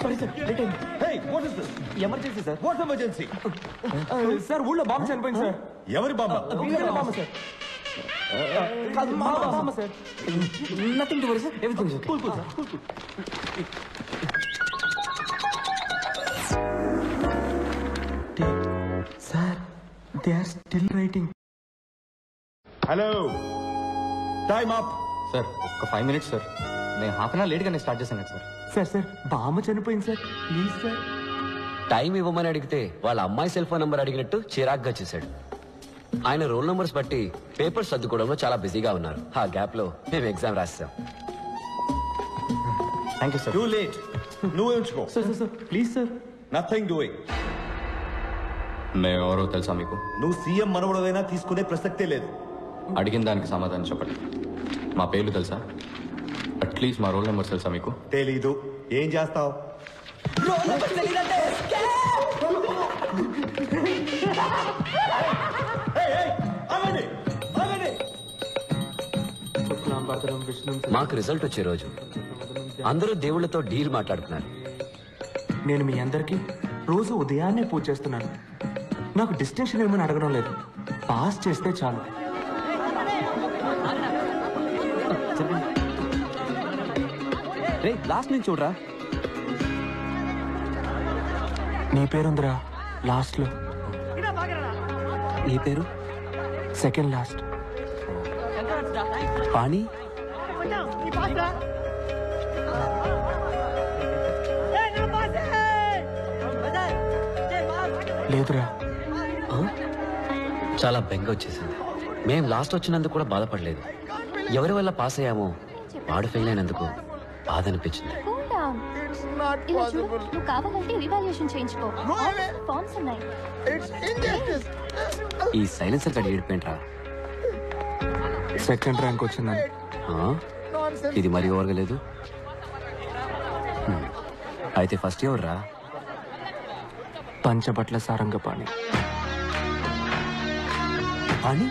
Sorry sir late అయింది hey what is this emergency sir what emergency sir ఊళ్ళో బాంబు చనిపోయింది సార్ ఎవరి బామ్మ వీళ్ళ బాంబు సార్ కాదు మా బాంబు sir nothing to worry sir everything sir cool cool sir cool cool sir they are still writing hello time up sir ఒక్క ఫైవ్ మినిట్స్ సార్ నేను హాఫ్ అన్ అవర్ లేట్గానే స్టార్ట్ చేశాను కదా సార్ సార్ సార్ బామ్మ చనిపోయింది sir please sir time ఇవ్వమని అడిగితే వాళ్ళ అమ్మాయి సెల్ ఫోన్ నంబర్ అడిగినట్టు చిరాగ్గా చేశాడు ఆయన రోల్ నంబర్స్ బట్టి పేపర్స్ సర్దుకోవడంలో చాలా బిజీగా ఉన్నారు ఆ గ్యాప్ లో మేము ఎగ్జామ్ రాస్తాం thank you sir too late నువ్వు ఉంచుకో sir sir sir please sir nothing doing మేము ఎవరో తెలుసా మీకు నువ్వు సీఎం మనవడదైనా తీసుకునే ప్రసక్తే లేదు అడిగిన దానికి సమాధానం చెప్పండి మా పేర్లు తెలుసా అట్లీస్ట్ మా రోల్ నెంబర్స్ తెలుసా మీకు తెలీదు ఏం చేస్తావు శుక్లాంబరదనం విష్ణుం మాకు రిజల్ట్ వచ్చే రోజు అందరూ దేవుళ్ళతో డీల్ మాట్లాడుతున్నారు నేను మీ అందరికీ రోజు ఉదయాన్నే పూజ చేస్తున్నాను నాకు డిస్టింక్షన్ ఏమని అడగడం లేదు పాస్ చేస్తే చాలు రే లాస్ట్ నుంచి చూడరా నీ పేరుందిరా లాస్ట్ లో నీ పేరు సెకండ్ లాస్ట్ పాణి లేదురా చాలా బెంగ వచ్చేసింది మేం లాస్ట్ వచ్చినందుకు కూడా బాధపడలేదు ఎవరి వల్ల పాస్ అయ్యామో వాడు ఫెయిల్ అయినందుకు బాధ అనిపించింది కూల్ డౌన్ ఇలా చూడు నువ్వు కావాలంటే రివాల్యూషన్ చేయించుకో ఫార్మ్స్ ఉన్నాయి ఈ సైలెన్సర్ గడి ఏడిపోయింట్రా సెకండ్ ర్యాంక్ వచ్చిందని ఆ? ఇది మరీ ఓరగలేదు హ్మ్. అయితే ఫస్ట్ ఎవరు రా పంచబట్ల సారంగపాణి పాణి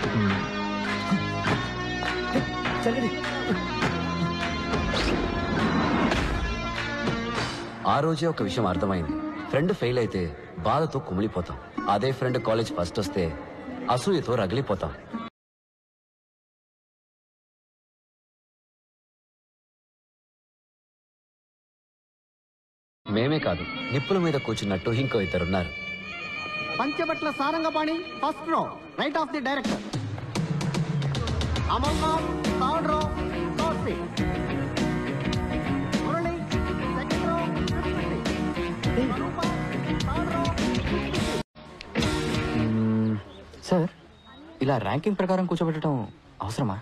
ఆ రోజే ఒక విషయం అర్థమైంది ఫ్రెండ్ ఫెయిల్ అయితే బాధతో కుమిలిపోతాం అదే ఫ్రెండ్ కాలేజ్ ఫస్ట్ వస్తే అసూయతో రగిలిపోతాం మేమే కాదు నిప్పుల మీద కూర్చున్నట్టు ఇంకో ఇద్దరున్నారు Panchabatla Sarangapani first row right of the director Amarnath third row third seat Murali second row fifth seat Roopa third row sir ఇలా ర్యాంకింగ్ ప్రకారం కూర్చోబెట్టడం అవసరమా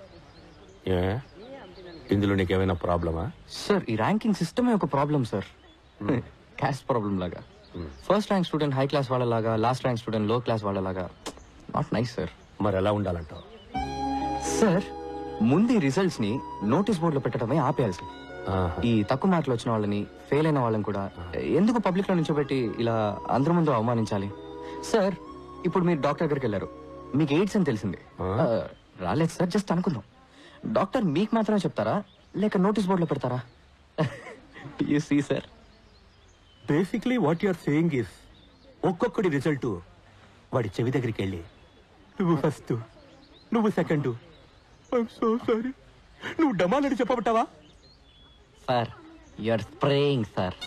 ఇందులో నీకేమైనా ప్రాబ్లమా సార్ ఈ ర్యాంకింగ్ సిస్టమే ఒక ప్రాబ్లం సార్ క్యాస్ట్ ప్రాబ్లం లాగా first rank student high class వాళ్ళలాగా last rank student low class వాళ్ళలాగా నాట్ నైస్ సార్ మరి ఎలా ఉండాలంటావు సార్ ముందు ఈ రిజల్ట్స్ ని నోటీస్ బోర్డులో పెట్టడమే ఆపేయాలి సార్ ఈ తక్కువ మార్కులు వచ్చిన వాళ్ళని ఫెయిల్ అయిన వాళ్ళని కూడా ఎందుకు పబ్లిక్ లో నుంచోబెట్టి ఇలా అందరి ముందు అవమానించాలి సార్ ఇప్పుడు మీరు డాక్టర్ దగ్గరికి వెళ్ళారు మీకు ఎయిడ్స్ అని తెలిసింది ఆ, రాలేదు సార్ జస్ట్ అనుకుందాం డాక్టర్ మీకు మాత్రమే చెప్తారా లేక నోటీస్ బోర్డులో పెడతారా you see sir basically what you're saying is ఒక్కొక్కడి రిజల్ట్ వాడి చెవి దగ్గరికి వెళ్ళి నువ్వు ఫస్ట్ నువ్వు సెకండ్ సో సారీ నువ్వు డమాలని చెప్పబట్టావా సార్ యూఆర్ స్ప్రేయింగ్ సార్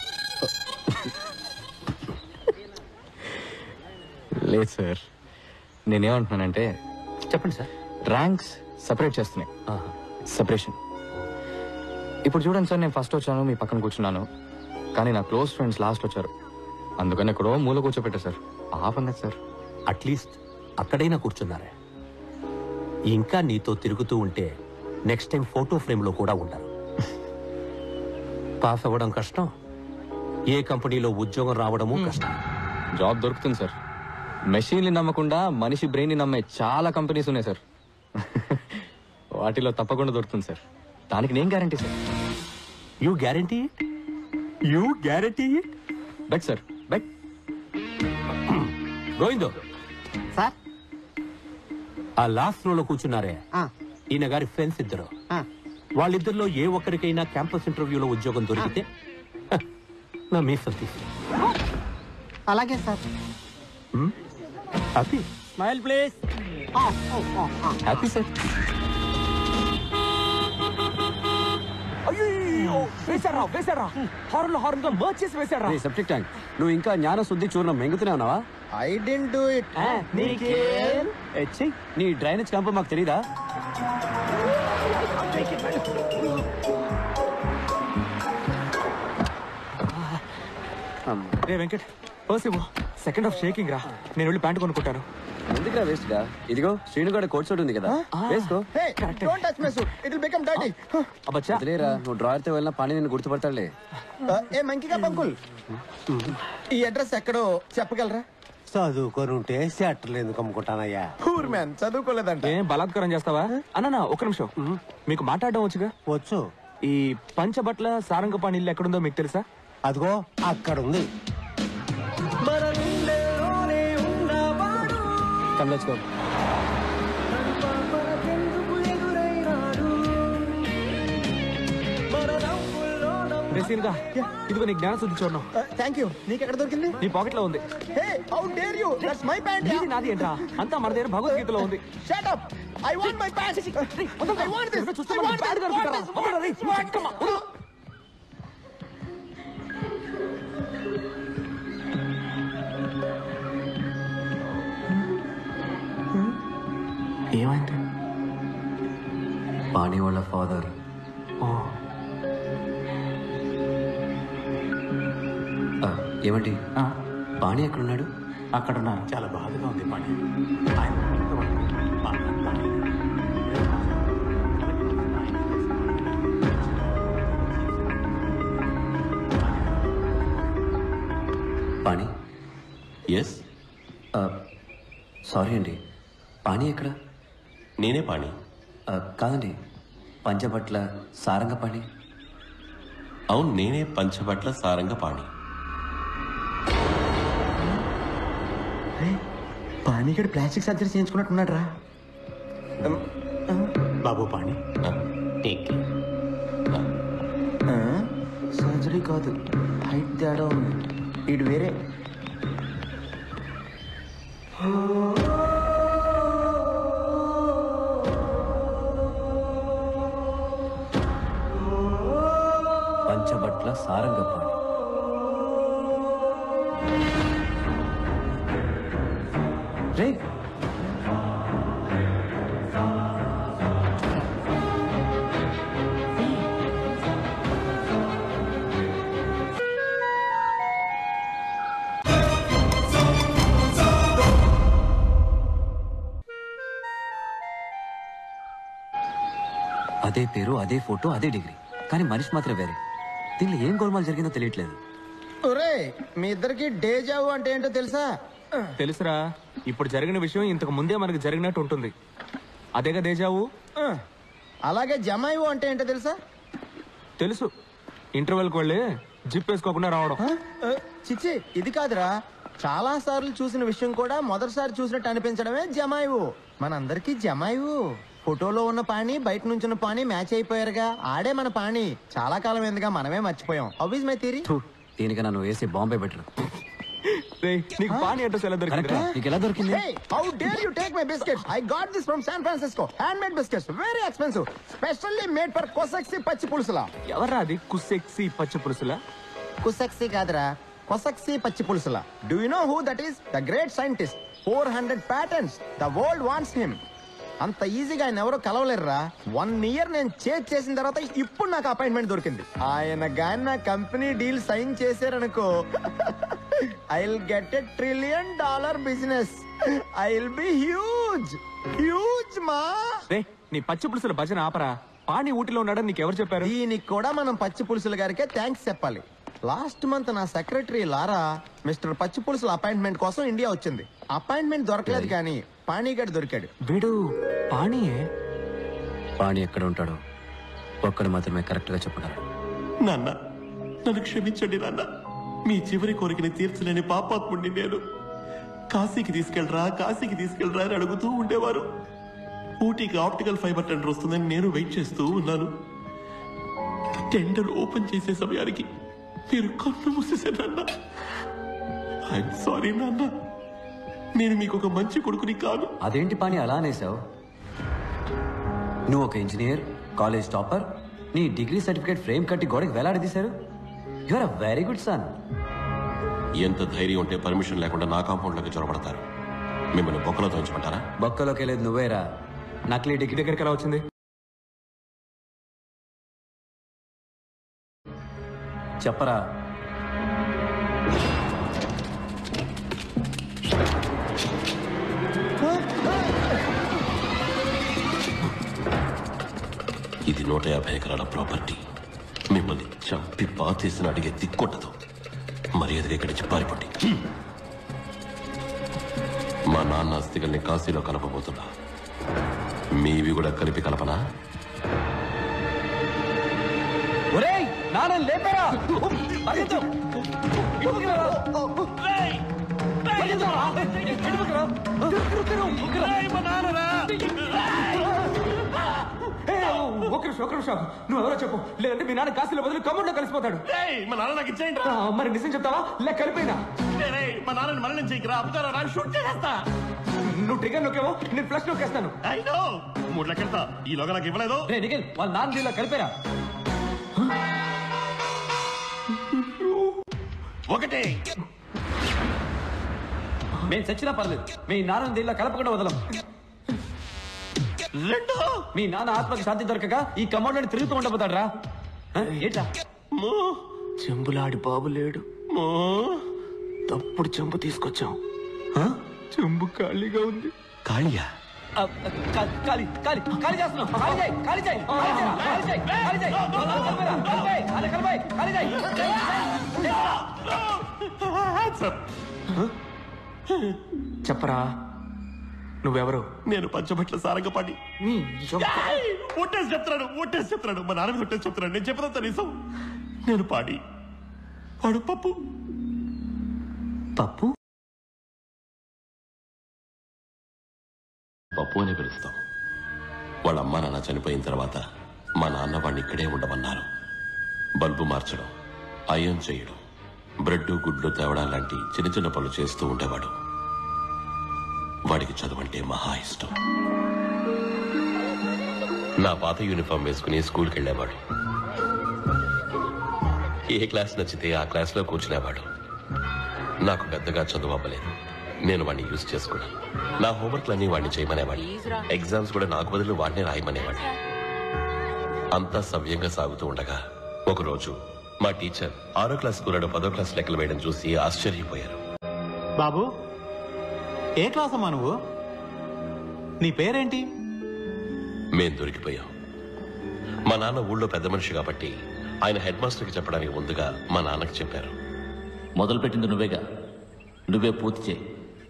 లేదు సార్ నేనేమంటున్నానంటే చెప్పండి సార్ ర్యాంక్స్ సెపరేట్ చేస్తున్నాయి సెపరేషన్ ఇప్పుడు చూడండి సార్ నేను ఫస్ట్ వచ్చాను మీ పక్కన కూర్చున్నాను కానీ నా క్లోజ్ ఫ్రెండ్స్ లాస్ట్ వచ్చారు అందుకని ఎక్కడో మూల కూర్చోపెట్టారు సార్ ఆపంగా సార్ అట్లీస్ట్ అక్కడైనా కూర్చున్నారే ఇంకా నీతో తిరుగుతూ ఉంటే నెక్స్ట్ టైం ఫోటో ఫ్రేమ్లో కూడా ఉండరు పాస్ అవ్వడం కష్టం ఏ కంపెనీలో ఉద్యోగం రావడము కష్టం జాబ్ దొరుకుతుంది సార్ మెషిన్ని నమ్మకుండా మనిషి బ్రెయిన్ ని నమ్మే చాలా కంపెనీస్ ఉన్నాయి సార్ వాటిలో తప్పకుండా దొరుకుతుంది సార్ దానికి నేను guarantee sir you guarantee you guarantee bet sir bet గోవిందో సార్ ఆ లాస్ట్ రోలో కూర్చున్నారే ఆ, ఈయన గారి ఫ్రెండ్స్ ఇద్దరు ఆ. వాళ్ళిద్దరిలో ఏ ఒక్కరికైనా క్యాంపస్ ఇంటర్వ్యూలో ఉద్యోగం దొరికితే హ, నా మీసం తీసి అలాగే sir happy smile please happy sir అయ్యో వేశారా వేశారా హార్న్ లో హార్న్ గా మర్చ్ చేసి వేశారా సెప్టిక్ ట్యాంక్ నువ్వు ఇంకా జ్ఞాన శుద్ధి చూర్ణం మెంగుతూనే ఉన్నావా ఐ డెంట్ డూ ఇట్ ఏ, ఛీ, నీ డ్రైనేజ్ క్యాంప్ మాకు తెలీదా రే వెంకట్ పర్సివో సెకండ్ హాఫ్ షేకింగ్ రా నేను వెళ్ళి ప్యాంట్ కొనుక్కుంటాను ఎందుకురా వేస్ట్ గా ఇదిగో శ్రీనుగాడ కోట్ సూట్ ఉంది కదా వేసుకో hey don't touch my suit it will become dirty అబ్బచ్చా వదిలేరా నువ్వు డ్రాయర్ తో వెళ్ళినా పని నేను గుర్తుపడతాడులే ఏ మంకిగా పంకుల్ ఈ అడ్రస్ ఎక్కడో చెప్పగలరా చదువుకొని ఉంటే సెట్టర్లు ఎందుకు అమ్ముకుంటానయ్యా పూర్ మ్యాన్ చదువుకోలేదంట ఏం బలాత్కారం చేస్తావా అన్న ఒక నిమిషం మీకు మాట్లాడడం వచ్చుగా వచ్చు ఈ పంచబట్ల సారంగపాణి ఇల్లు ఎక్కడుందో మీకు తెలుసా అదిగో అక్కడ ఉంది కమ్ లెట్స్ గో రేసీన్ గా ఇదిగో నీ జ్ఞాన శుద్ధి చూడడం థ్యాంక్ యూ నీకు ఎక్కడ దొరికింది నీ పాకెట్ లో ఉంది hey how dare you that's my pant నీది నాది ఏంట్రా అంతా మన దగ్గర భగవద్గీతలో ఉంది shut up I want my pant I want this చూస్తే ఐ మనం వాంట్ బ్యాడ్ గా అనుకుంటారా? వదలరా రేయ్, నువ్వు చెక్కమ్మా, వదలు. ఏమైంది పాణి వాళ్ళ ఫాదర్ ఓ ఏమండి పాణి ఎక్కడున్నాడు అక్కడున్నారు చాలా బాధగా ఉంది పాణి పాణి ఎస్ సారీ అండి పాణి ఎక్కడ నేనే పాణి ఆ, కాదండి పంచబట్ల సారంగ పాణి అవును నేనే పంచబట్ల సారంగ పాణి పానీగడ్ ప్లాస్టిక్ సర్జరీ చేయించుకున్నట్టున్నాడు రా బాబు పాణి ఆ, టేక్ కేర్ సర్జరీ కాదు హైట్ తేడా ఉంది ఇటు వేరే పంచబట్ల సారంగ పాణి రే అదే పేరు అదే ఫోటో అదే డిగ్రీ కానీ మనిషి మాత్రం వేరే దీనిలో ఏం గోల్మాల్ జరిగిందో తెలియట్లేదు ఒరే మీ ఇద్దరికి డేజావు అంటే ఏంటో తెలుసా తెలుసురా ఇప్పుడు జరిగిన విషయం ఇంతకు ముందే మనకి జరిగినట్టు ఉంటుంది అదేగా దేజావు ఆ, అలాగే జమాయివు అంటే ఏంటో తెలుసా తెలుసు ఇంటర్వెల్కి వెళ్ళి జిప్ వేసుకోకుండా రావడం ఆ, ఆ, చిచ్చి ఇది కాదురా చాలా సార్లు చూసిన విషయం కూడా మొదటిసారి చూసినట్టు అనిపించడమే జమాయివు మనందరికీ జమాయివు ఫోటోలో ఉన్న పాణి బయట నుంచిన పాణి మ్యాచ్ అయిపోయారుగా ఆడే మన పాణి చాలా కాలం ఎందుగా మనమే మర్చిపోయాం అవిజ్ మై థియరీ థు, దీనికన్నా నువ్వు వేసే బాంబే బెటర్ రేయ్, నీకు పానీ అడ్రస్ ఎలా కరెక్ట్ దొరికింది నీకు ఎలా దొరికింది Hey, how dare you take my biscuits? I got this from San Francisco. Handmade biscuits, very expensive. Specially made for Kosaksi పచ్చి పులుసులా ఎవర్రా అది కుస్సెక్సి పచ్చి పులుసులా కుసక్సి కాదురా కొసక్సి పచ్చి పులుసులా do you know who that is the great scientist four hundred patterns the world wants him అంత ఈజీగా ఆయన ఎవరో కలవలేరురా వన్ ఇయర్ నేను చేజ్ చేసిన తర్వాత ఇప్పుడు నాకు అపాయింట్మెంట్ దొరికింది ఆయన గాని నా కంపెనీ డీల్ సైన్ చేశారనుకో I will get a trillion dollar business I will be huge huge మా రే నీ పచ్చి పులుసుల భజన ఆపరా పానీ ఊటిలో ఉన్నాడని నీకు ఎవరు చెప్పారు దీనికి కూడా మనం పచ్చి పులుసుల గారికే థ్యాంక్స్ చెప్పాలి లాస్ట్ మంత్ నా సెక్రటరీ లారా మిస్టర్ పచ్చి పులుసుల అపాయింట్మెంట్ కోసం ఇండియా వచ్చింది అపాయింట్మెంట్ దొరకలేదు కానీ పానీగడ్ దొరికాడు వీడు పానీయే పాణి ఎక్కడ ఉంటాడో ఒక్కడు మాత్రమే కరెక్ట్ గా చెప్పగలడు నాన్న నన్ను క్షమించండి నాన్న మీ చివరి కోరికని తీర్చలేని పాపాత్ముడిని నేను కాశీకి తీసుకెళ్ళరా కాశీకి తీసుకెళ్ళరా అని అడుగుతూ ఉండేవారు ఊటీకి ఆప్టికల్ ఫైబర్ టెండర్ వస్తుందని నేను వెయిట్ చేస్తూ ఉన్నాను టెండర్ ఓపెన్ చేసే సమయానికి మీరు కన్ను మూసేశారు నాన్న ఐఎమ్ సారీ నాన్న నేను మీకు ఒక మంచి కొడుకుని కాను అదేంటి పని అలా అనేసావు నువ్వు ఒక ఇంజనీర్ కాలేజ్ టాపర్ నీ డిగ్రీ సర్టిఫికేట్ ఫ్రేమ్ కట్టి గోడకి వేలాడదీశారు you're a very good son ఎంత ధైర్యం ఉంటే పర్మిషన్ లేకుండా నా కాంపౌండ్లోకి చొరబడతారు మిమ్మల్ని బొక్కలో తోయించమంటారా బొక్కలోకి వెళ్ళేది నువ్వేరా నకిలీ డిగ్రీ దగ్గరికి ఎలా వచ్చింది చెప్పరా ఇది నూట యాభై ఎకరాల ప్రాపర్టీ మిమ్మల్ని చంపి పాతేసిన అడిగే దిక్కొట్టదు మర్యాదగా ఇక్కడి నుంచి పారిపోండి మా నాన్న అస్థికల్ని కాశీలో కలపబోతున్నా మీవి కూడా కలిపి కలపనా ఒరేయ్ నాన్న లేపరా పరిగెత్తు. ఇటువైపుకి రా. పరిగెత్తు రా. ఇటువైపుకి రా. తిరుగు, తిరుగు, తిరుగు. ఏ, ఒక నిమిషం ఒక నిమిషం నువ్వు ఎవరో చెప్పు లేదంటే మీ నాన్న కాశీలో బదులు కమ్ముడిలో కలిసిపోతాడు మా నాన్న నాకు ఇచ్చేయండి ఆ, మరి నిజం చెప్తావా లేక కలిపోయినా మా నాన్నని మరణం చేయకరా అప్పుతారా నాకు షూట్ చేసేస్తా నువ్వు ట్రిగర్ నొక్కేమో నేను ఫ్లష్ నొక్కేస్తాను అయినో మూడు లెక్కెళ్తా ఈలోగా నాకు ఇవ్వలేదు రే నిఖిల్ వాళ్ళ నాన్న దీనిలో కలిపారా ఒకటి మేము చచ్చినా పర్లేదు మీ నాన్న దీనిలో కలపకుండా వదలం రెండు మీ నాన్న ఆత్మకి శాంతి దొరకక ఈ కమాండ్ తిరుగుతూ ఉండబోతాడు రా ఏంటా మూ చెంబులాడి బాబు లేడు మూ తప్పుడు చెంబు తీసుకొచ్చాం చెంబు ఖాళీగా ఉంది కాళియా ఆ, కా- ఖాళీ ఖాళీ ఖాళీ చేస్తున్నాం ఖాళీ చేయి ఖాళీ చేయి ఖాళీ చేయి ఖాళీ చేయి ఖాళీ చేయి కలిపారా? కలిపాయి అలా కలిపాయి ఖాళీ చేయి చెప్పరా నువ్వెవరు నేను పంచబట్ల సారంగపాటి నీ యబ్బ- ఒట్టేసి చెప్తున్నాడు ఒట్టేసి చెప్తున్నాడు మా నాన్న మీద ఒట్టేసి చెప్తున్నాడు నేను చెప్పదంతా నిజం నేను పాడి వాడు పప్పు పప్పు పప్పు అని పిలుస్తాం వాళ్ళ అమ్మ నాన్న చనిపోయిన తర్వాత మా నాన్న వాడిని ఇక్కడే ఉండమన్నారు బల్బు మార్చడం అయం చేయడం బ్రెడ్ గుడ్లు తేవడం లాంటి చిన్న చిన్న పనులు చేస్తూ ఉండేవాడు వాడికి చదువంటే మహా ఇష్టం నా పాత యూనిఫామ్ వేసుకుని స్కూల్కి వెళ్ళేవాడు ఏ క్లాస్ నచ్చితే ఆ క్లాస్లో కూర్చునేవాడు నాకు పెద్దగా చదువు అవ్వలేదు నేను వాడిని యూజ్ చేసుకున్నాను నా హోంవర్క్లన్నీ వాడిని చేయమనేవాడిని ఎగ్జామ్స్ కూడా నాకు బదులు వాడిని రాయమనేవాడిని అంతా సవ్యంగా సాగుతూ ఉండగా ఒకరోజు మా టీచర్ ఆరో క్లాస్ కుర్రాడు పదో క్లాస్ లెక్కలు వేయడం చూసి ఆశ్చర్యపోయారు బాబు ఏ క్లాస్ అమ్మా నువ్వు నీ పేరేంటి మేం దొరికిపోయాం మా నాన్న ఊళ్ళో పెద్ద మనిషి కాబట్టి ఆయన హెడ్ మాస్టర్కి చెప్పడానికి ముందుగా మా నాన్నకి చెప్పారు మొదలుపెట్టింది నువ్వేగా నువ్వే పూర్తి చేయి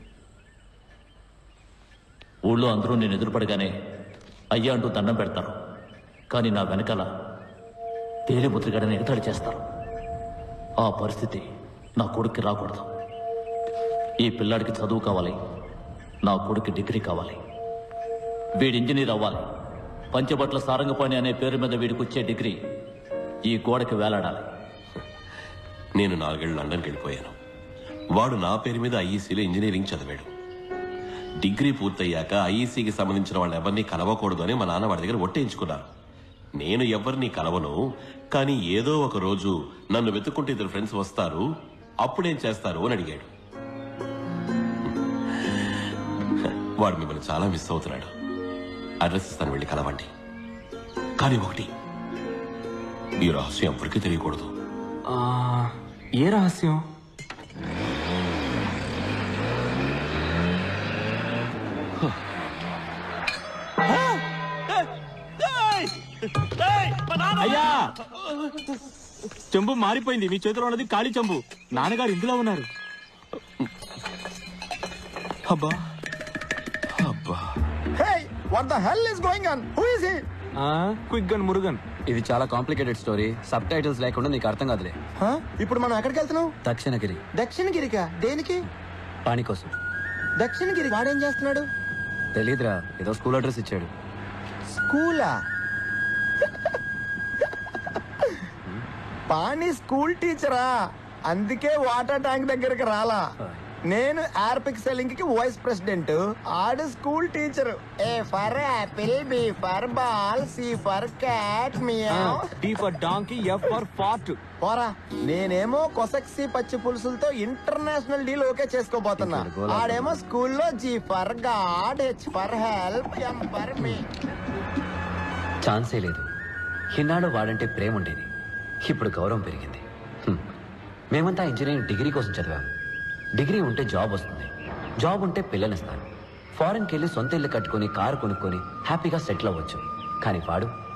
ఊళ్ళో అందరూ నేను ఎదురుపడగానే అయ్యా అంటూ దండం పెడతారు కానీ నా వెనకాల తేలిపుత్రికడని ఎగతాళి చేస్తారు ఆ పరిస్థితి నా కొడుక్కి రాకూడదు ఈ పిల్లాడికి చదువు కావాలి నా కొడుక్కి డిగ్రీ కావాలి వీడి ఇంజనీర్ అవ్వాలి పంచబట్ల సారంగపాణి అనే పేరు మీద వీడికి వచ్చే డిగ్రీ ఈ గోడకి వేలాడాలి నేను నాలుగేళ్లు లండన్కి వెళ్ళిపోయాను వాడు నా పేరు మీద ఐఈసీలో ఇంజనీరింగ్ చదివాడు డిగ్రీ పూర్తయ్యాక ఐఈసీకి సంబంధించిన వాళ్ళు ఎవరిని కలవకూడదు అని మా నాన్న వాడి దగ్గర ఒట్టేయించుకున్నారు నేను ఎవరిని కలవను కానీ ఏదో ఒక రోజు నన్ను వెతుక్కుంటే ఇద్దరు ఫ్రెండ్స్ వస్తారు అప్పుడేం చేస్తారు అని అడిగాడు వాడు మిమ్మల్ని చాలా మిస్ అవుతున్నాడు అడ్రస్ ఇస్తాను వెళ్ళి కలవండి కానీ ఒకటి ఈ రహస్యం ఎవరికీ తెలియకూడదు ఆ, ఏ రహస్యం అయ్యా చెంబు మారిపోయింది మీ చేతిలో ఉన్నది ఖాళీ చెంబు నాన్నగారు ఇందులో ఉన్నారు అబ్బా అబ్బా hey what the hell is going on who is he quick gun Murugan ఇది చాలా కాంప్లికేటెడ్ స్టోరీ సబ్ టైటిల్స్ లేకుండా నీకు అర్థం కాదులే ఇప్పుడు మనం ఎక్కడికి వెళ్తున్నాం దక్షిణగిరి దక్షిణగిరికా దేనికి పాణి కోసం దక్షిణగిరి వాడేం చేస్తున్నాడు తెలీదురా ఏదో స్కూల్ అడ్రస్ ఇచ్చాడు స్కూలా పానీ స్కూల్ టీచరా అందుకే వాటర్ ట్యాంక్ దగ్గరికి రాలా నేను ఆర్పిక్ సెల్లింగ్ కి వైస్ ప్రెసిడెంట్ ఆడు school teacher A for apple B for ball C for cat meow D for donkey F for fart పోరా నేనేమో కొసక్సి పచ్చి పులుసులతో ఇంటర్నేషనల్ డీల్ ఓకే చేసుకోబోతున్నా ఆడేమో స్కూల్లో G for god H for help M for me ఛాన్సే లేదు ఇన్నాడు వాడంటే ప్రేమ ఉండేది ఇప్పుడు గౌరవం పెరిగింది హ్మ్. మేమంతా ఇంజనీరింగ్ డిగ్రీ కోసం చదివాం డిగ్రీ ఉంటే జాబ్ వస్తుంది జాబ్ ఉంటే పిల్లనిస్తాను ఫారెన్కి వెళ్ళి సొంత ఇల్లు కట్టుకొని కారు కొనుక్కొని హ్యాపీగా సెటిల్ అవ్వచ్చు కానీ వాడు